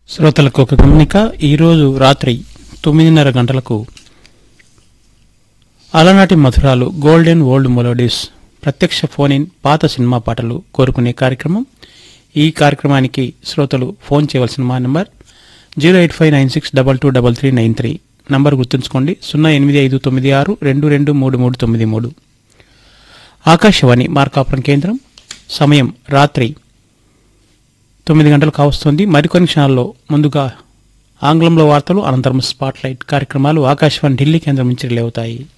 శ్రోతలకు ఒక గమనిక ఈరోజు రాత్రి తొమ్మిదిన్నర గంటలకు అలనాటి మధురాలు గోల్డెన్ ఓల్డ్ మెలోడీస్ ప్రత్యక్ష ఫోన్ ఇన్ పాత సినిమా పాటలు కోరుకునే కార్యక్రమం ఈ కార్యక్రమానికి శ్రోతలు ఫోన్ చేయవలసిన మా number zero eight five nine six double two double three nine three number గుర్తుంచుకోండి సున్నా ఎనిమిది ఐదు తొమ్మిది ఆరు రెండు రెండు మూడు మూడు తొమ్మిది మూడు ఆకాశవాణి మార్కాపురం కేంద్రం సమయం రాత్రి తొమ్మిది గంటలు కావస్తుంది మరికొన్ని క్షణాల్లో ముందుగా ఆంగ్లంలో వార్తలు అనంతరం స్పాట్లైట్ కార్యక్రమాలు ఆకాశవాణి ఢిల్లీ కేంద్రం నుంచి రిలే అవుతాయి